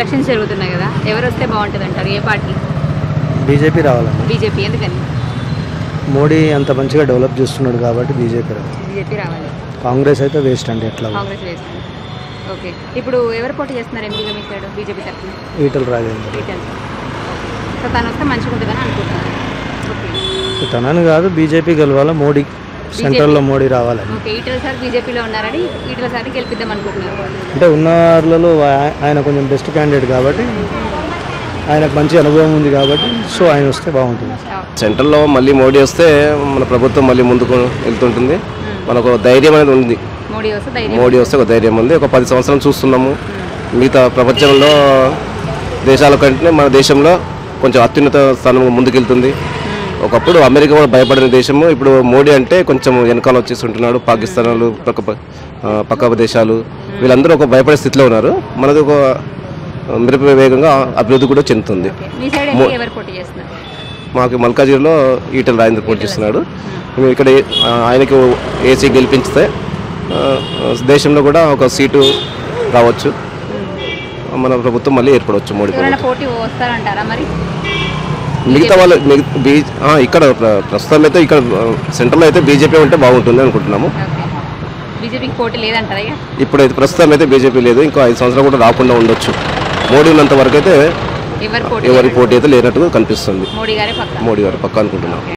elections జరుగుతున్నాయి కదా ఎవరు వస్తే బాగుంటుంది అంటారు ఏ పార్టీ బీజేపీ రావాలండి బీజేపీ ఎందుకని మోడీ అంత మంచిగా డెవలప్ చేస్తున్నాడు కాబట్టి బీజేపీ రావాలి బీజేపీ రావాలి కాంగ్రెస్ అయితే వేస్ట్ అండి ఎట్లా కాంగ్రెస్ వేస్తుంది ఓకే ఇప్పుడు ఎవరు పోటీ చేస్తున్నారు ఎంపీగా మీ సైడ్ బీజేపీ తరఫున ఈటల రాజేందర్ రిటర్న్ సో తను వస్తే మంచిగా ఉంటుందని అనుకుంటున్నాను ఓకే తనని కాదు బీజేపీ గెలవాలి మోడీ సెంట్రల్లో మోడీ రావాలని ఓకే ఈటల సార్ బీజేపీలో ఉన్నారని ఈటల సార్ని గెలిపిద్దాం అనుకుంటున్నారు అంటే ఉన్న వాళ్ళలో ఆ- ఆయన కొంచెం బెస్ట్ క్యాండిడేట్ కాబట్టి ఆయనకు మంచి అనుభవం ఉంది కాబట్టి సో ఆయన వస్తే బాగుంటుంది సెంట్రల్లో మళ్ళీ మోడీ వస్తే మన ప్రభుత్వం మళ్ళీ ముందుకు వెళ్తుంటుంది మనకు ధైర్యం అనేది ఉంది మోడీ వస్తే ధైర్యం మోడీ వస్తే ఒక ధైర్యం ఉంది ఒక పది సంవత్సరాలు చూస్తున్నాము మిగతా ప్రపంచంలో దేశాల కంటే మన దేశంలో కొంచెం అత్యున్నత స్థానం ముందుకెళ్తుంది ఒకప్పుడు అమెరికా కూడా భయపడిన దేశము ఇప్పుడు మోడీ అంటే కొంచెం వెనకాల వచ్చేసి ఉంటున్నాడు పాకిస్తాన్ వాళ్ళు పక్క ఆ, పక్క దేశాలు వీళ్ళందరూ ఒక భయపడే స్థితిలో ఉన్నారు మనది ఒక మిరప వేగంగా అభివృద్ధి కూడా చెందుతుంది ఓకే మీ సైడ్ ఎంపీ ఎవరు పోటీ చేస్తున్నారు మాకు మల్కాజిగిరిలో ఈటల రాజేంద్ర పోటీ చేస్తున్నాడు మేము ఇక్కడ ఆ, ఆయనకి ఏసీ గెలిపించితే ఆ, దేశంలో కూడా ఒక సీటు రావచ్చు మన ప్రభుత్వం మళ్ళీ ఏర్పడవచ్చు మోడీ ఎవరైనా ప్రభుత్వం పోటీ వస్తారంటారా మరి మిగతా వాళ్ళు మిగ- బీ- ఆ, ఇక్కడ ప్ర- ప్రస్తుతం అయితే ఇక్కడ ఆ, సెంట్రల్లో అయితే బీజేపీ ఉంటే బాగుంటుంది అనుకుంటున్నాము ఓకే బీజేపీకి పోటీ లేదంటారా ఇక ఇప్పుడైతే ప్రస్తుతం అయితే బీజేపీ లేదు ఇంకో ఐదు సంవత్సరాలు కూడా రాకుండా ఉండొచ్చు మోడీ ఉన్నంత వరకు అయితే ఎవరు పోటీ ఎవరి పోటీ అయితే లేనట్టుగా కనిపిస్తుంది మోడీ గారే పక్క మోడీ గారు పక్క అనుకుంటున్నాం